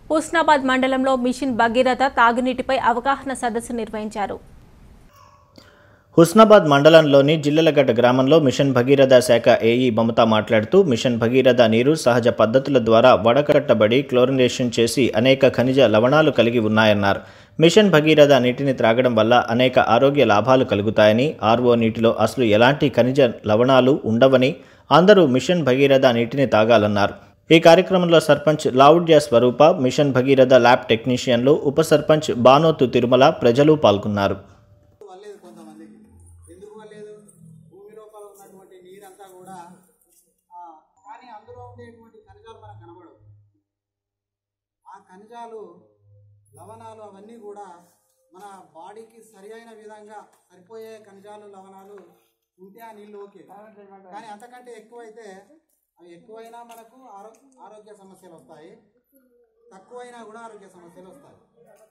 హుస్నాబాద్ మండలంలో మిషన్ భగీరథ తాగునీటిపై అవగాహన సదస్సు నిర్వహించారు హుస్నాబాద్ మండలంలోని జిల్లలగడ్డ గ్రామంలో మిషన్ భగీరథ శాఖ ఏఈ మమత మాట్లాడుతూ మిషన్ భగీరథ నీరు సహజ పద్ధతుల ద్వారా వడకట్టబడి క్లోరినేషన్ చేసి అనేక ఖనిజ లవణాలు కలిగి ఉన్నాయన్నారు మిషన్ భగీరథ నీటిని త్రాగడం వల్ల అనేక ఆరోగ్య లాభాలు కలుగుతాయని ఆర్ఓ నీటిలో అసలు ఎలాంటి ఖనిజ లవణాలు ఉండవని అందరూ మిషన్ భగీరథ నీటిని తాగాలన్నారు ఈ కార్యక్రమంలో సర్పంచ్ లావుడ్య స్వరూప మిషన్ భగీరథ ల్యాబ్ టెక్నీషియన్లు ఉప సర్పంచ్ బానోతు తిరుమల ప్రజలు పాల్గొన్నారు వల్లేదు కొంతమందికి ఎందుకు వల్లేదు భూమి లోపల ఉన్నటువంటి నీరంతా కూడా ఆ, కానీ అందులో ఉండేటువంటి ఖనిజాలు మనకు కనబడవు ఆ ఖనిజాలు లవణాలు అవన్నీ కూడా మన బాడీకి సరి అయిన విధంగా సరిపోయే ఖనిజాలు లవణాలు ఉంటే ఆ నీళ్ళు ఓకే కానీ అంతకంటే ఎక్కువైతే అవి ఎక్కువైనా మనకు ఆరో ఆరోగ్య సమస్యలు వస్తాయి తక్కువైనా కూడా ఆరోగ్య సమస్యలు వస్తాయి